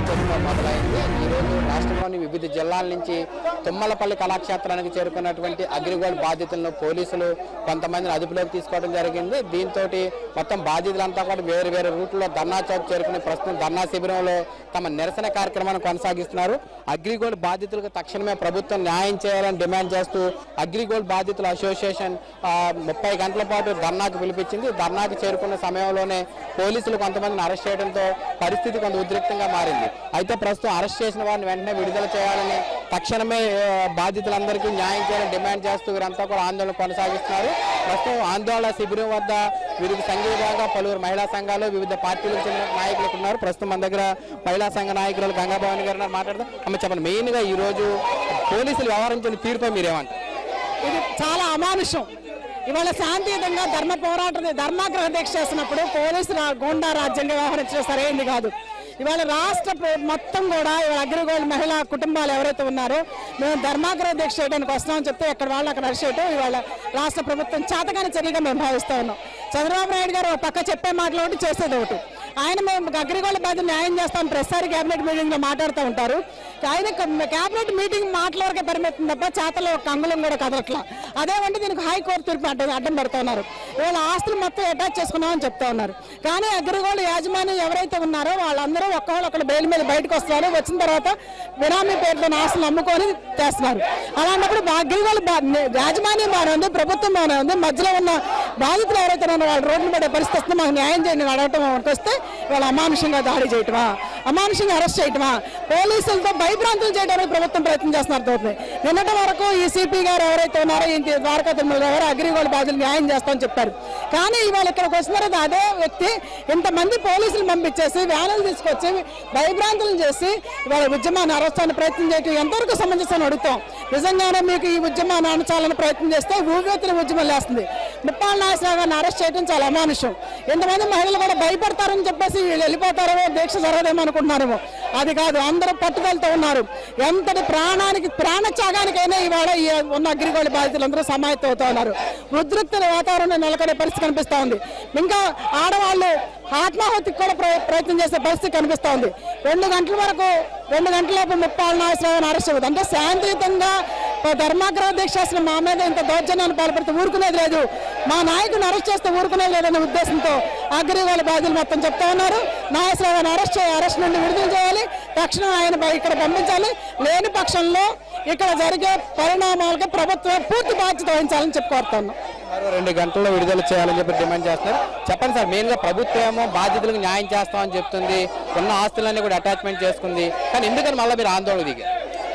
రోజుతో మొదలైంది ఈ రోజు రాష్ట్రంలోని వివిధ జిల్లాల నుంచి తుమ్మలపల్లి కళాక్షేత్రానికి చేరుకున్నటువంటి అగ్రిగోల్డ్ బాధితులను పోలీసులు కొంతమందిని అదుపులోకి తీసుకోవడం జరిగింది దీంతో మొత్తం బాధితులంతా కూడా వేరు వేరు రూట్లో ధర్నా చౌక్ చేరుకుని ప్రస్తుతం ధర్నా శిబిరంలో తమ నిరసన కార్యక్రమాన్ని కొనసాగిస్తున్నారు అగ్రిగోల్డ్ బాధితులకు తక్షణమే ప్రభుత్వం న్యాయం చేయాలని డిమాండ్ చేస్తూ అగ్రిగోల్డ్ బాధితుల అసోసియేషన్ ఆ, ముప్పై గంటల పాటు ధర్నాకు పిలిపించింది ధర్నాకు చేరుకున్న సమయంలోనే పోలీసులు కొంతమందిని అరెస్ట్ చేయడంతో పరిస్థితి కొంత ఉద్రిక్తంగా మారింది అయితే ప్రస్తుతం అరెస్ట్ చేసిన వారిని వెంటనే విడుదల చేయాలని తక్షణమే ఆ, బాధితులందరికీ న్యాయం చేయాలని డిమాండ్ చేస్తూ వీరంతా కూడా ఆందోళన కొనసాగిస్తున్నారు ప్రస్తుతం ఆందోళన శిబిరం వద్ద వీరికి సంఘీయంగా పలువురు మహిళా సంఘాలు వివిధ పార్టీలకు చెందిన నాయకులు ఇక్కడ ఉన్నారు ప్రస్తుతం మన దగ్గర మహిళా సంఘ నాయకులు గంగాభవాని గారు ఉన్నారు. మాట్లాడదాం అమ్మ చెప్పండి మెయిన్గా ఈ రోజు పోలీసులు వ్యవహరించిన తీరుపై మీరేమంటారు ఇది చాలా అమానుషం ఇవాళ శాంతియుతంగా ధర్మ పోరాట ధర్మాగ్రహ దీక్ష చేస్తున్నప్పుడు పోలీసులు గోండా రాజ్యంగా వ్యవహరించడం సరైనది కాదు ఇవాళ రాష్ట్ర ప్ర- మొత్తం కూడా ఇవాళ అగ్రిగోల్డ్ మహిళా కుటుంబాలు ఎవరైతే ఉన్నారో మేము ధర్మాగ్రహ దీక్ష చేయడానికి వస్తామని చెప్తే ఎక్కడ వాళ్ళు అక్కడ అరెస్ట్ చేయడం ఇవాళ రాష్ట్ర ప్రభుత్వం చేతకాని చర్యగా మేము భావిస్తా ఉన్నాం చంద్రబాబు నాయుడు గారు ఒక పక్క చెప్పే మాటలు ఒకటి చేసేది ఒకటి ఆయన మేము అగ్రిగోల్డ్ బాధ్యత న్యాయం చేస్తాం ప్రతిసారి కేబినెట్ మీటింగ్ లో మాట్లాడుతూ ఉంటారు ఆయన కేబినెట్ మీటింగ్ మాటల వరకే పరిమితం తప్ప చేతలో ఒక అంగుళం కూడా కదలట్లా అదేమంటే దీనికి హైకోర్టు తీర్పు అడ్డం అడ్డం పెడుతున్నారు ఇవాళ ఆస్తులు మొత్తం అటాచ్ చేసుకున్నామని చెప్తా ఉన్నారు కానీ అగ్రిగోల్డ్ యాజమాన్యం ఎవరైతే ఉన్నారో వాళ్ళందరూ ఒక్కళ్ళు ఒకళ్ళు బెయిల్ మీద బయటకు వస్తున్నారు వచ్చిన తర్వాత బినామీ పేరుతో ఆస్తులు అమ్ముకొని తెస్తున్నారు అలాంటప్పుడు బా- అగ్రిగోల్డ్ బా- యాజమాన్యం బాగానే ఉంది ప్రభుత్వం బాగానే ఉంది మధ్యలో ఉన్న బాధితులు ఎవరైతే ఉన్నారో వాళ్ళు రోడ్లు పడే పరిస్థితి వస్తే మాకు న్యాయం చేయండి అని అడగటం వస్తే వాళ్ళు అమానుషంగా దాడి చేయటమా అమానుషంగా అరెస్ట్ చేయటమా పోలీసులతో భయభ్రాంతులు చేయడానికి ప్రభుత్వం ప్రయత్నం చేస్తున్నారు తోటి నిన్నటి వరకు ఈ సిపి గారు ఎవరైతే ఉన్నారో ఈ ద్వారకా తిరుమల గారు అగ్రిగోల్డ్ బాధ్యులు న్యాయం చేస్తామని చెప్పారు కానీ ఇవాళ ఇక్కడికి వచ్చిన తర్వాత అదే వ్యక్తి ఇంతమంది పోలీసులు పంపించేసి వ్యానులు తీసుకొచ్చి భయభ్రాంతులు చేసి ఇవాళ ఉద్యమాన్ని అరెస్టాన్ని ప్రయత్నం చేయటం ఎంతవరకు సమంజసం అడుగుతాం నిజంగానే మీకు ఈ ఉద్యమాన్ని అణచాలని ప్రయత్నం చేస్తే ఊవేతుల ఉద్యమం లేస్తుంది ముప్పాళ్ళ నాగేశ్వరరావు గారిని అరెస్ట్ చేయడం చాలా అమానుషం ఎంతమంది మహిళలు కూడా భయపడతారని చెప్పేసి వీళ్ళు వెళ్ళిపోతారేమో దీక్ష జరగదేమో అనుకుంటున్నారేమో అది కాదు అందరూ పట్టుదలతో ఉన్నారు ఎంతటి ప్రాణానికి ప్రాణత్యాగానికైనా ఇవాళ ఈ ఉన్న అగ్రిగోల్డ్ బాధితులందరూ సమాయత్తం అవుతా ఉన్నారు ఉద్రిక్త వాతావరణం నెలకొనే పరిస్థితి కనిపిస్తా ఉంది ఇంకా ఆడవాళ్ళు ఆత్మాహుతికి కూడా ప్ర- ప్రయత్నం చేసే పరిస్థితి కనిపిస్తా ఉంది రెండు గంటల వరకు రెండు గంటలలోపు ముప్పాళ్ళ నాగేశ్వరరావుని అరెస్ట్ అవ్వదు అంటే శాంతియుతంగా ప- ధర్మాగ్రహ దీక్ష చేసిన మా మీద ఇంత దౌర్జన్యాన్ని పాల్పడితే ఊరుకునేది లేదు మా నాయకుని అరెస్ట్ చేస్తే ఊరుకునేది లేదనే ఉద్దేశంతో అగ్రిగోల్డ్ బాధ్యులు మొత్తం చెప్తా ఉన్నారు నాగేశ్వరరావుని అరెస్ట్ చేయ అరెస్ట్ నుండి విడుదల చేయాలి తక్షణం ఆయన బయ- ఇక్కడ పంపించాలి లేని పక్షంలో ఇక్కడ జరిగే పరిణామాలకి ప్రభుత్వం పూర్తి బాధ్యత వహించాలని చెప్పుకోరుతున్నాం మరో రెండు గంటల్లో విడుదల చేయాలని చెప్పి డిమాండ్ చేస్తున్నారు చెప్పండి సార్ మెయిన్గా ప్రభుత్వం ఏమో బాధితులకు న్యాయం చేస్తామని చెప్తుంది ఉన్న ఆస్తులన్నీ కూడా అటాచ్మెంట్ చేసుకుంది కానీ ఎందుకని మళ్ళీ మీరు ఆందోళన దిగారు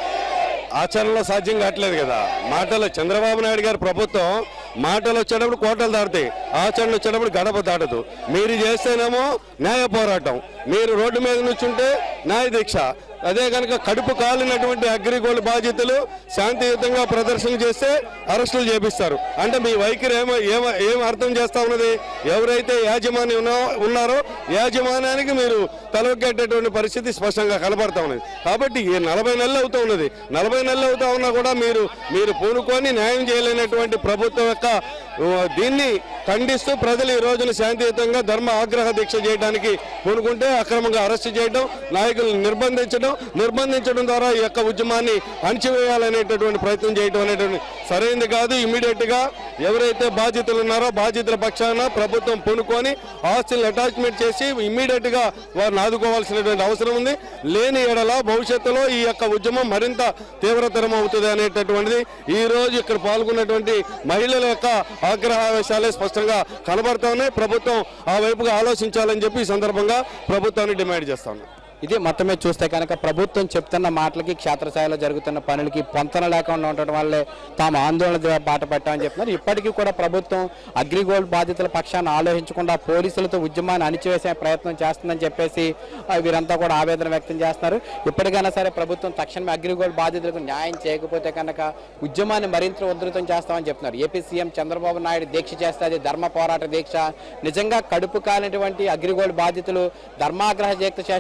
ఆచరణలో సాధ్యం కావట్లేదు కదా మాటలు చంద్రబాబు నాయుడు గారి ప్రభుత్వం మాటలు వచ్చేటప్పుడు కోటలు దాటుతాయి ఆచరణ వచ్చేటప్పుడు గడప దాటదు మీరు చేస్తేనేమో న్యాయ పోరాటం మీరు రోడ్డు మీద నుంచుంటే న్యాయ దీక్ష అదే కనుక కడుపు కాలినటువంటి అగ్రిగోల్డ్ బాధ్యతలు శాంతియుతంగా ప్రదర్శన చేస్తే అరెస్టులు చేపిస్తారు అంటే మీ వైఖరి ఏమో ఏమ ఏం అర్థం చేస్తా ఉన్నది ఎవరైతే యాజమాన్యం ఉన్నా- ఉన్నారో యాజమాన్యానికి మీరు తలొక్కేటటువంటి పరిస్థితి స్పష్టంగా కనబడతా ఉన్నది కాబట్టి ఈ నలభై నెలలు అవుతా ఉన్నది నలభై నెలలు అవుతా ఉన్నా కూడా మీరు మీరు పూనుకొని న్యాయం చేయలేనటువంటి ప్రభుత్వం యొక్క ఆ, దీన్ని ఖండిస్తూ ప్రజలు ఈ రోజున శాంతియుతంగా ధర్మ ఆగ్రహ దీక్ష చేయడానికి పూనుకుంటే అక్రమంగా అరెస్ట్ చేయడం నాయకులను నిర్బంధించడం నిర్బంధించడం ద్వారా ఈ యొక్క ఉద్యమాన్ని అణచివేయాలనేటటువంటి ప్రయత్నం చేయడం అనేటువంటి సరైనది కాదు ఇమీడియట్ గా ఎవరైతే బాధ్యతలు ఉన్నారో బాధ్యతల పక్షాన ప్రభుత్వం పూనుకొని ఆస్తులను అటాచ్మెంట్ చేసి ఇమీడియట్ గా వారిని ఆదుకోవాల్సినటువంటి అవసరం ఉంది లేని ఎడల భవిష్యత్తులో ఈ యొక్క ఉద్యమం మరింత తీవ్రతరం అవుతుంది అనేటటువంటిది ఈ రోజు ఇక్కడ పాల్గొన్నటువంటి మహిళల యొక్క ఆగ్రహావేశాలే స్పష్టంగా కనబడతా ఉన్నాయి ప్రభుత్వం ఆ వైపుగా ఆలోచించాలని చెప్పి ఈ సందర్భంగా ప్రభుత్వాన్ని డిమాండ్ చేస్తాను ఇది మొత్తమే చూస్తే కనుక ప్రభుత్వం చెప్తున్న మాటలకి క్షేత్రస్థాయిలో జరుగుతున్న పనులకి పొంతన లేకుండా ఉండటం వల్లే తాము ఆందోళన ద్వారా బాట పెట్టామని చెప్తున్నారు ఇప్పటికీ కూడా ప్రభుత్వం అగ్రిగోల్డ్ బాధితుల పక్షాన్ని ఆలోచించకుండా పోలీసులతో ఉద్యమాన్ని అణిచివేసే ప్రయత్నం చేస్తుందని చెప్పేసి ఆ, వీరంతా కూడా ఆవేదన వ్యక్తం చేస్తున్నారు ఇప్పటికైనా సరే ప్రభుత్వం తక్షణమే అగ్రిగోల్డ్ బాధితులకు న్యాయం చేయకపోతే కనుక ఉద్యమాన్ని మరింత ఉధృతం చేస్తామని చెప్తున్నారు ఏపీ సీఎం చంద్రబాబు నాయుడు దీక్ష చేస్తే అది ధర్మ పోరాట దీక్ష నిజంగా కడుపు కాలినటువంటి అగ్రిగోల్డ్ బాధితులు ధర్మాగ్రహ దీక్ష చేస్తే అది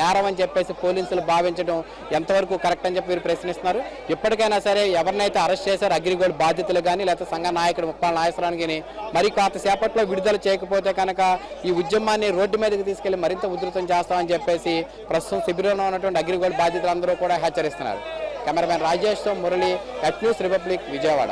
నేరం అని చెప్పేసి పోలీసులు భావించడం ఎంతవరకు కరెక్ట్ అని చెప్పి వీరు ప్రశ్నిస్తున్నారు ఇప్పటికైనా సరే ఎవరినైతే అరెస్ట్ చేశారో అగ్రిగోల్డ్ బాధితులు కానీ లేకపోతే సంఘ నాయకుడు ముప్పాల నాగేశ్వరానికి మరి కాసేపట్లో విడుదల చేయకపోతే కనుక ఈ ఉద్యమాన్ని రోడ్డు మీదకి తీసుకెళ్లి మరింత ఉధృతం చేస్తామని చెప్పేసి ప్రస్తుతం శిబిరంలో ఉన్నటువంటి అగ్రిగోల్డ్ బాధితులందరూ కూడా హెచ్చరిస్తున్నారు కెమెరామెన్ రాజేష్తో Murali at news republic Vijayawada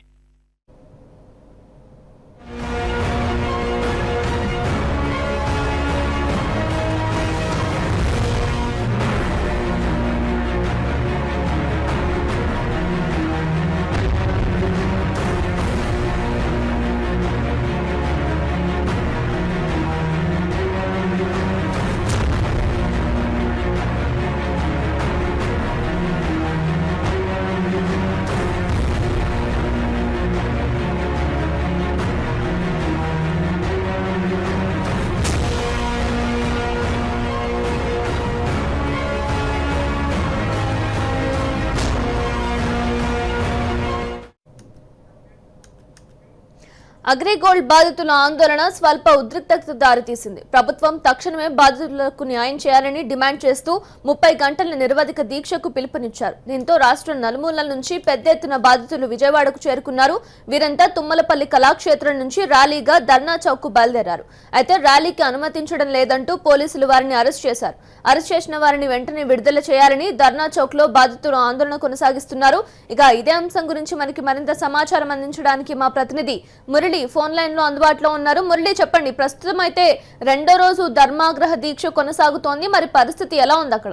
Agrigold బాధితుల ఆందోళన స్వల్ప ఉద్రిక్తతకు దారితీసింది ప్రభుత్వం తక్షణమే బాధితులకు న్యాయం చేయాలని డిమాండ్ చేస్తూ ముప్పై గంటల నిరవధిక దీక్షకు పిలుపునిచ్చారు దీంతో రాష్ట్రం నలుమూలల నుంచి పెద్ద ఎత్తున బాధితులు విజయవాడకు చేరుకున్నారు వీరంతా తుమ్మలపల్లి కళాక్షేత్రం నుంచి ర్యాలీగా ధర్నా చౌక్ బయలుదేరారు అయితే ర్యాలీకి అనుమతించడం లేదంటూ పోలీసులు వారిని అరెస్ట్ చేశారు అరెస్ట్ చేసిన వారిని వెంటనే విడుదల చేయాలని ధర్నా చౌక్ లో బాధితులు ఆందోళన కొనసాగిస్తున్నారు ఇక ఇదే అంశం గురించి మనకి మరింత సమాచారం అందించడానికి మా ప్రతినిధి మురళి ఫోన్ లైన్ లో అందుబాటులో ఉన్నారు మురళి చెప్పండి ప్రస్తుతం అయితే రెండో రోజు ధర్మాగ్రహ దీక్ష కొనసాగుతోంది మరి పరిస్థితి ఎలా ఉంది అక్కడ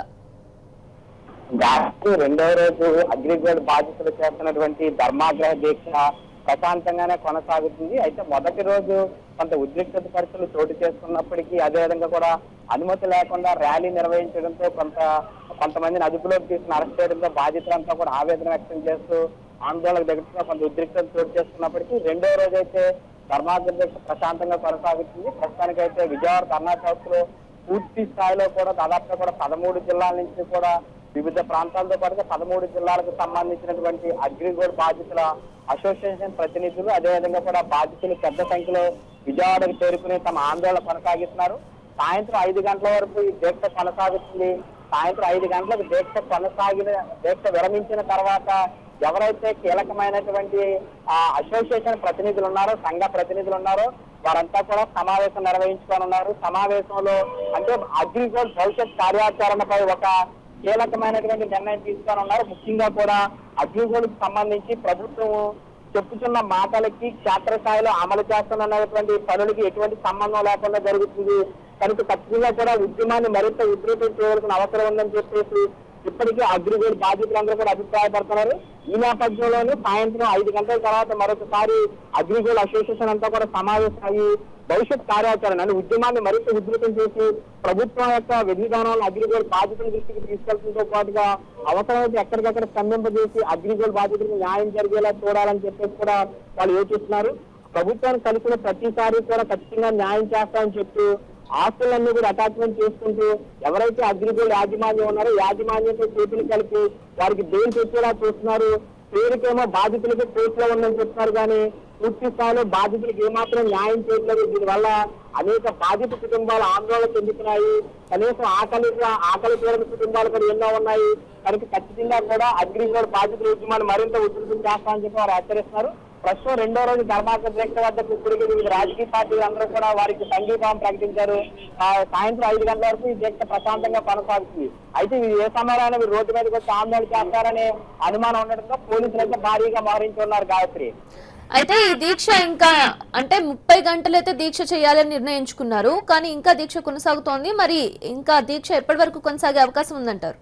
దాదాపు రెండవ రోజు అగ్రిగోల్డ్ బాధితులు చేస్తున్నటువంటి ధర్మాగ్రహ దీక్ష ప్రశాంతంగానే కొనసాగుతుంది అయితే మొదటి రోజు కొంత ఉద్రిక్తత పరిస్థితులు చోటు చేసుకున్నప్పటికీ అదేవిధంగా కూడా అనుమతి లేకుండా ర్యాలీ నిర్వహించడంతో కొంత కొంతమందిని అదుపులోకి తీసుకుని అరెస్ట్ చేయడంతో బాధితులంతా కూడా ఆవేదన వ్యక్తం చేస్తూ ఆందోళనకు దిగుతున్న కొంత ఉద్రిక్తత చోటు చేసుకున్నప్పటికీ రెండో రోజు అయితే ధర్మాగ్రహ దీక్ష ప్రశాంతంగా కొనసాగుతుంది ప్రస్తుతానికైతే విజయవాడ ధర్నా చౌక్ లో పూర్తి స్థాయిలో కూడా దాదాపుగా కూడా పదమూడు జిల్లాల నుంచి కూడా వివిధ ప్రాంతాలతో పాటుగా పదమూడు జిల్లాలకు సంబంధించినటువంటి అగ్రిగోల్డ్ బాధితుల అసోసియేషన్ ప్రతినిధులు అదేవిధంగా కూడా బాధితులు పెద్ద సంఖ్యలో విజయవాడకు చేరుకుని తమ ఆందోళన కొనసాగిస్తున్నారు సాయంత్రం ఐదు గంటల వరకు ఈ దీక్ష కొనసాగుతుంది సాయంత్రం ఐదు గంటలకు దీక్ష కొనసాగిన దీక్ష విరమించిన తర్వాత ఎవరైతే కీలకమైనటువంటి ఆ అసోసియేషన్ ప్రతినిధులు ఉన్నారో సంఘ ప్రతినిధులు ఉన్నారో వారంతా కూడా సమావేశం నిర్వహించుకోనున్నారు సమావేశంలో అంటే అగ్రిగోల్డ్ భవిష్యత్ కార్యాచరణపై ఒక కీలకమైనటువంటి నిర్ణయం తీసుకొని ఉన్నారు ముఖ్యంగా కూడా అగ్రిగోల్డ్కి సంబంధించి ప్రభుత్వం చెప్పుతున్న మాటలకి క్షేత్రస్థాయిలో అమలు చేస్తున్నటువంటి పనులకి ఎటువంటి సంబంధం లేకుండా జరుగుతుంది కనుక ఖచ్చితంగా కూడా ఉద్యమాన్ని మరింత ఉధృతం చేయవలసిన అవసరం ఉందని చెప్పేసి ఇప్పటికీ అగ్రిగోల్డ్ బాధితులందరూ కూడా అభిప్రాయపడుతున్నారు ఈ నేపథ్యంలోనే సాయంత్రం ఐదు గంటల తర్వాత మరొకసారి అగ్రిగోల్డ్ అసోసియేషన్ అంతా కూడా సమావేశమయ్యి భవిష్యత్ కార్యాచరణ అంటే ఉద్యమాన్ని మరింత ఉధృతం చేసి ప్రభుత్వం యొక్క విధివిధానాలను అగ్రిగోల్డ్ బాధితుల దృష్టికి తీసుకెళ్లడంతో పాటుగా అవసరమైతే ఎక్కడికక్కడ స్పందింపజేసి అగ్రిగోల్డ్ బాధితులకు న్యాయం జరిగేలా చూడాలని చెప్పేసి కూడా వాళ్ళు యోచిస్తున్నారు ప్రభుత్వాన్ని కలిసిన ప్రతిసారి కూడా ఖచ్చితంగా న్యాయం చేస్తామని చెప్తూ ఆస్తులన్నీ కూడా అటాచ్మెంట్ చేసుకుంటూ ఎవరైతే అగ్రిగోల్డ్ యాజమాన్యం ఉన్నారో యాజమాన్యంతో చేతులు కలిపి వారికి బెయిల్ తెచ్చేలా చూస్తున్నారు పేరుకేమో బాధితులకు కోర్టులో ఉందని చెప్తున్నారు కానీ పూర్తి స్థాయిలో బాధితులకు ఏమాత్రం న్యాయం చేయట్లేదు దీనివల్ల అనేక బాధిత కుటుంబాలు ఆందోళన చెందుతున్నాయి కనీసం ఆకలి ఆకలి తీరని కుటుంబాలు కూడా ఎన్నో ఉన్నాయి కనుక ఖచ్చితంగా కూడా అగ్రిగోల్డ్ బాధితుల ఉద్యమాన్ని మరింత ఉధృతం చేస్తామని చెప్పి వారు హెచ్చరిస్తున్నారు ప్రస్తుతం రెండో రోజు ధర్మాసన దీక్ష వద్దకు ఇప్పటికీ వివిధ రాజకీయ పార్టీలు అందరూ కూడా వారికి సంఘీభావం ప్రకటించారు ఆ, సాయంత్రం ఐదు గంటల వరకు ఈ దీక్ష ప్రశాంతంగా కొనసాగుతుంది అయితే ఇది ఏ సమయంలో మీరు రోడ్డు మీదకి వచ్చి ఆందోళన చేస్తారనే అనుమానం ఉండడంతో పోలీసులు అయితే భారీగా మోహరించి ఉన్నారు గాయత్రి అయితే ఈ దీక్ష ఇంకా అంటే ముప్పై గంటలైతే దీక్ష చేయాలని నిర్ణయించుకున్నారు కానీ ఇంకా దీక్ష కొనసాగుతోంది మరి ఇంకా దీక్ష ఎప్పటి వరకు కొనసాగే అవకాశం ఉందంటారు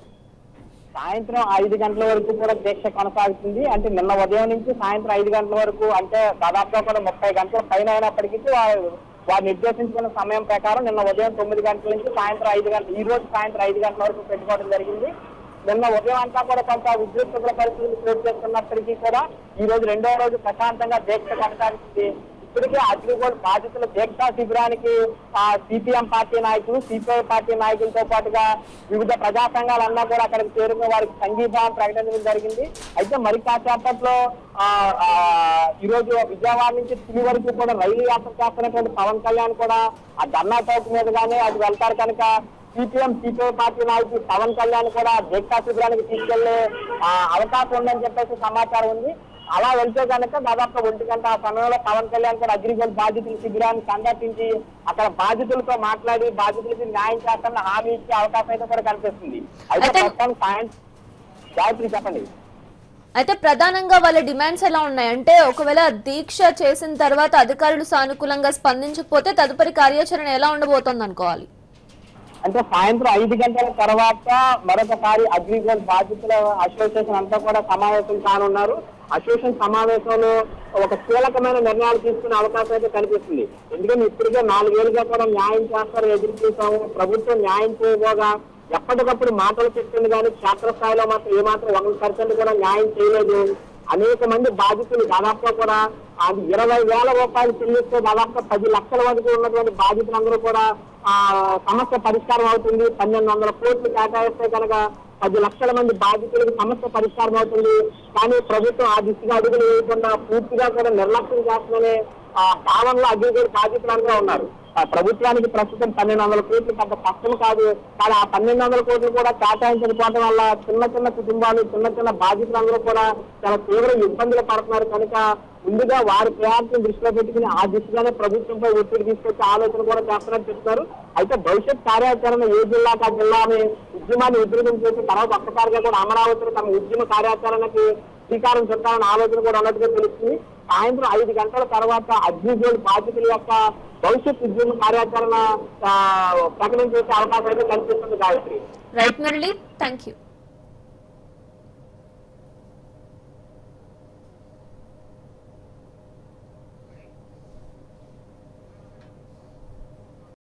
సాయంత్రం ఐదు గంటల వరకు కూడా దీక్ష కొనసాగుతుంది అంటే నిన్న ఉదయం నుంచి సాయంత్రం ఐదు గంటల వరకు అంటే దాదాపుగా కూడా ముప్పై గంటల పైన అయినప్పటికీ వారు వారు నిర్దేశించుకున్న సమయం ప్రకారం నిన్న ఉదయం తొమ్మిది గంటల నుంచి సాయంత్రం ఐదు గంటల ఈ రోజు సాయంత్రం ఐదు గంటల వరకు పెట్టుకోవడం జరిగింది నిన్న ఉదయం అంతా కూడా కొంత ఉద్రిక్తతల పరిస్థితులు చోటు చేసుకున్నప్పటికీ కూడా ఈ రోజు రెండో రోజు ప్రశాంతంగా దీక్ష కొనసాగుతుంది ఇప్పటికే అగ్రిగోల్డ్ బాధితుల దీక్షా శిబిరానికి ఆ సిపిఎం పార్టీ నాయకులు సిపిఐ పార్టీ నాయకులతో పాటుగా వివిధ ప్రజా సంఘాలన్నా కూడా అక్కడికి చేరుకుని వారికి సంఘీభావం ప్రకటించడం జరిగింది అయితే మరి కాసేపట్లో ఆ, ఆ, ఈ రోజు విజయవాడ నుంచి తుని వరకు కూడా రైలు యాత్ర చేస్తున్నటువంటి పవన్ కళ్యాణ్ కూడా ఆ ధర్నా చౌక్ మీద గానీ అది వెళ్తారు కనుక సిపిఎం సిపిఐ పార్టీ నాయకులు పవన్ కళ్యాణ్ కూడా జైకా శిబిరానికి తీసుకెళ్లే ఆ, అవకాశం ఉందని చెప్పేసి సమాచారం ఉంది అలా వెళ్తే కనుక దాదాపు ఒంటి గంట ఆ సమయంలో పవన్ కళ్యాణ్ కూడా అగ్రిగోల్డ్ బాధితుల శిబిరాన్ని సందర్శించి అక్కడ బాధితులతో మాట్లాడి బాధితులకి న్యాయం చేస్తానని హామీ ఇచ్చే అవకాశం అయితే కూడా కనిపిస్తుంది అయితే అయితే- ప్రస్తుతానికి సాయం- గాయత్రి చెప్పండి అయితే ప్రధానంగా వాళ్ళ డిమాండ్స్ ఎలా ఉన్నాయి అంటే ఒకవేళ దీక్ష చేసిన తర్వాత అధికారులు సానుకూలంగా స్పందించకపోతే తదుపరి కార్యాచరణ ఎలా ఉండబోతోంది అనుకోవాలి అంటే సాయంత్రం ఐదు గంటల తర్వాత మరొకసారి అగ్రిగోల్డ్ బాధితుల అసోసియేషన్ అంతా కూడా సమావేశం కానున్నారు అసోసియేషన్ సమావేశంలో ఒక కీలకమైన నిర్ణయాలు తీసుకునే అవకాశం అయితే కనిపిస్తుంది ఎందుకంటే ఇప్పటికే నాలుగేళ్లుగా కూడా న్యాయం చేస్తారని ఎదురు చూసాము ప్రభుత్వం న్యాయం చేయబోగా ఎప్పటికప్పుడు మాటలు చెప్తుంది కానీ క్షేత్రస్థాయిలో మాత్రం ఏమాత్రం వంద పర్సెంట్ కూడా న్యాయం చేయలేదు అనేక మంది బాధితులు దాదాపుగా కూడా అది ఇరవై వేల రూపాయలు చెల్లిస్తే దాదాపుగా పది లక్షల వరకు ఉన్నటువంటి బాధితులందరూ కూడా ఆ సమస్య పరిష్కారం అవుతుంది పన్నెండు వందల కోట్లు కేటాయిస్తే కనుక పది లక్షల మంది బాధితులకు సమస్య పరిష్కారం అవుతుంది కానీ ప్రభుత్వం ఆ దిశగా అడుగులు వేయకుండా పూర్తిగా కూడా నిర్లక్ష్యం చేస్తుందనే ఆ భావనలో అగ్రిగోల్డ్ బాధితులందరూ ఉన్నారు ఆ ప్రభుత్వానికి ప్రస్తుతం పన్నెండు వందల కోట్లు పెద్ద కష్టం కాదు కానీ ఆ పన్నెండు వందల కోట్లు కూడా కేటాయించకపోవడం వల్ల చిన్న చిన్న కుటుంబాలు చిన్న చిన్న బాధితులందరూ కూడా చాలా తీవ్ర ఇబ్బందులు పడుతున్నారు కనుక ముందుగా వారి ప్రయాణం దృష్టిలో పెట్టుకుని ఆ దిశగానే ప్రభుత్వంపై ఒత్తిడి తీసుకొచ్చే ఆలోచన కూడా చేస్తున్నట్టు చెప్తున్నారు అయితే భవిష్యత్ కార్యాచరణ ఏ జిల్లాకు ఆ జిల్లాని ఉద్యమాన్ని ఉధృతం చేసి తర్వాత ఒక్కసారిగా కూడా అమరావతిలో తమ ఉద్యమ కార్యాచరణకి శ్రీకారం చుట్టాలన్న ఆలోచన కూడా ఉన్నట్టుగా తెలుస్తుంది సాయంత్రం ఐదు గంటల తర్వాత అగ్నిగోల్డ్ బాధితుల యొక్క భవిష్యత్ ఉద్యమ కార్యాచరణ ఆ, ప్రకటన చేసే అవకాశం అయితే కనిపిస్తుంది Gayatri right Murali thank you